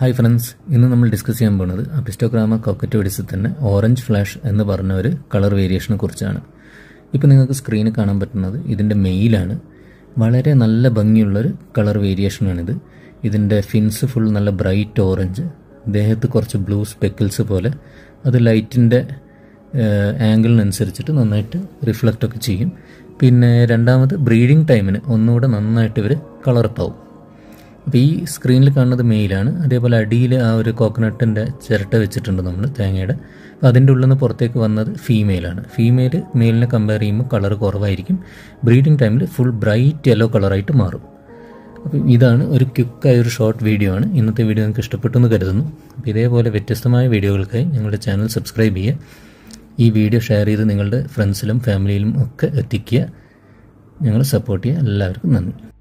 hi friends ഇന്ന് നമ്മൾ discuss ചെയ്യാൻ പോകുന്നത് അപ്പിസ്റ്റോഗ്രാമ കോക്കറ്റോഡിസിൽ തന്നെ ഓറഞ്ച് ഫ്ലാഷ് എന്ന് പറഞ്ഞ ഒരു കളർ വേരിയേഷനെ കുറിച്ചാണ് ഇപ്പോൾ നിങ്ങൾക്ക് സ്ക്രീനിൽ കാണാൻ പറ്റുന്നത് ഇതിൻ്റെ മെയിലാണ് വളരെ നല്ല ഭംഗിയുള്ളൊരു കളർ വേരിയേഷനാണിത് ഇതിൻ്റെ ഫിൻസ് ഫുൾ നല്ല ബ്രൈറ്റ് ഓറഞ്ച് ദേഹത്ത് കുറച്ച് ബ്ലൂ സ്പെക്കിൾസ് പോലെ അത് ലൈറ്റിൻ്റെ ആംഗിളിനനുസരിച്ചിട്ട് നന്നായിട്ട് റിഫ്ലക്റ്റ് ഒക്കെ ചെയ്യും പിന്നെ രണ്ടാമത് ബ്രീഡിംഗ് ടൈമിന് ഒന്നുകൂടെ നന്നായിട്ട് ഇവർ കളർപ്പാവും അപ്പോൾ ഈ സ്ക്രീനിൽ കാണുന്നത് മെയിലാണ് അതേപോലെ അടിയിൽ ആ ഒരു കോക്കനട്ടിൻ്റെ ചിരട്ട വെച്ചിട്ടുണ്ട് നമ്മൾ തേങ്ങയുടെ അപ്പോൾ അതിൻ്റെ ഉള്ളിൽ നിന്ന് പുറത്തേക്ക് വന്നത് ഫീമെയിലാണ് ഫീമെയിൽ മെയിലിനെ കമ്പയർ ചെയ്യുമ്പോൾ കളർ കുറവായിരിക്കും ബ്രീഡിംഗ് ടൈമിൽ ഫുൾ ബ്രൈറ്റ് യെല്ലോ കളറായിട്ട് മാറും അപ്പോൾ ഇതാണ് ഒരു ക്വിക്കായ ഒരു ഷോർട്ട് വീഡിയോ ആണ് ഇന്നത്തെ വീഡിയോ നിങ്ങൾക്ക് ഇഷ്ടപ്പെട്ടു എന്ന് കരുതുന്നു അപ്പോൾ ഇതേപോലെ വ്യത്യസ്തമായ വീഡിയോകൾക്കായി ഞങ്ങളുടെ ചാനൽ സബ്സ്ക്രൈബ് ചെയ്യുക ഈ വീഡിയോ ഷെയർ ചെയ്ത് നിങ്ങളുടെ ഫ്രണ്ട്സിലും ഫാമിലിയിലും ഒക്കെ എത്തിക്കുക ഞങ്ങൾ സപ്പോർട്ട് ചെയ്യുക എല്ലാവർക്കും നന്ദി